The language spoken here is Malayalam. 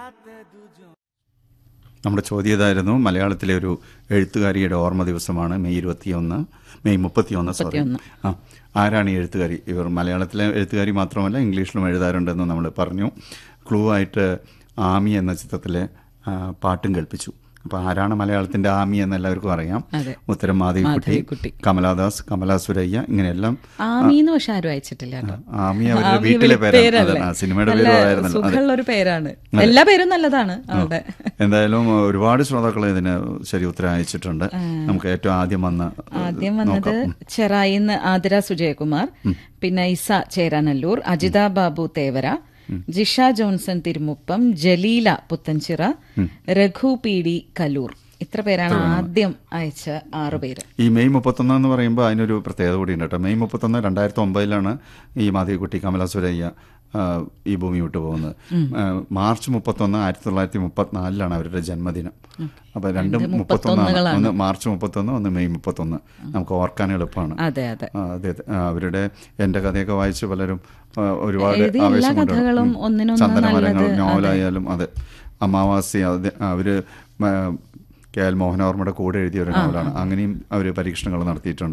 നമ്മുടെ ചോദ്യം ഇതായിരുന്നു മലയാളത്തിലെ ഒരു എഴുത്തുകാരിയുടെ ഓർമ്മ ദിവസമാണ് മെയ് ഇരുപത്തിയൊന്ന് മെയ് മുപ്പത്തിയൊന്ന് സോറി ആ ആരാണ് ഈ എഴുത്തുകാരി ഇവർ മലയാളത്തിലെ എഴുത്തുകാരി മാത്രമല്ല ഇംഗ്ലീഷിലും എഴുതാറുണ്ടെന്ന് നമ്മൾ പറഞ്ഞു ക്ലൂ ആയിട്ട് ആമി എന്ന ചിത്രത്തിലെ ആ, പാട്ടും കേൾപ്പിച്ചു അപ്പോൾ ആരാണ് മലയാളത്തിന്റെ ആമി എന്ന് എല്ലാവർക്കും അറിയാം അതെ. ഉത്തരം മാധവിക്കുട്ടി മാധവിക്കുട്ടി. കമലാദാസ് കമലാ സുരയ്യ ഇങ്ങനെയെല്ലാം ആമീന്ന് പക്ഷെ ആരും അയച്ചിട്ടില്ല കേട്ടോ ആമി അവരുടെ ആമി വീട്ടിലെ വിളി- പേരാണ് പേരല്ലേ? അതെ, ആ, സിനിമയുടെ നല്ല പേരും അതായിരുന്നല്ലോ അതെ സുഖമുള്ള ഒരു പേരാണ് എല്ലാ പേരും നല്ലതാണ് അവിടെ എന്തായാലും ഒരുപാട് ശ്രോതാക്കൾ ഇതിന് ശരി ഉത്തരം അയച്ചിട്ടുണ്ട് നമുക്ക് ഏറ്റവും ആദ്യം വന്ന ആദ്യം വന്നത് ചെറായിന്ന് ആതിര സുജയകുമാർ പിന്നെ Isa Cheranalloor Ajitha Babu Thevara Jisha Johnson Thirumuppam Jaleela Puthenchira Raghu P D Kaloor ഇത്ര പേരാണ് ആദ്യം അയച്ച ആറു പേര് ഈ മെയ് മുപ്പത്തൊന്ന് എന്ന് പറയുമ്പോൾ അതിനൊരു പ്രത്യേകത കൂടിയുണ്ട് കേട്ടോ മെയ് മുപ്പത്തൊന്ന് രണ്ടായിരത്തി ഒമ്പതിലാണ് ഈ മാധവിക്കുട്ടി കമല സുരയ്യ ആ, ഈ ഭൂമി വിട്ടു പോകുന്നത് ആ, മാർച്ച് മുപ്പത്തൊന്ന് ആയിരത്തി തൊള്ളായിരത്തി മുപ്പത്തിനാലിലാണ് അവരുടെ ജന്മദിനം അപ്പൊ രണ്ടും മുപ്പത്തൊന്നാണ് ഒന്ന് മാർച്ച് മുപ്പത്തൊന്ന് ഒന്ന് മെയ് മുപ്പത്തൊന്ന് നമുക്ക് ഓർക്കാൻ എളുപ്പമാണ് അതെ അതെ ആ, അതെ അതെ. ആ, അവരുടെ എന്റെ കഥയൊക്കെ വായിച്ച് പലരും ആ, ഒരുപാട് എഴുതിയ എല്ലാ ആവേശം കൊണ്ടാണ്. കഥകളും ഉം. ഒന്നിനൊന്ന് ചന്ദനമരങ്ങൾ നല്ലത്. നോവലായാലും അതെ അമാവാസി അത് അവര് മ, കെ എൽ മോഹനവർമ്മയുടെ കൂടെ എഴുതിയ ഒരു നോവലാണ് അങ്ങനെയും അവർ പരീക്ഷണങ്ങൾ നടത്തിയിട്ടുണ്ട്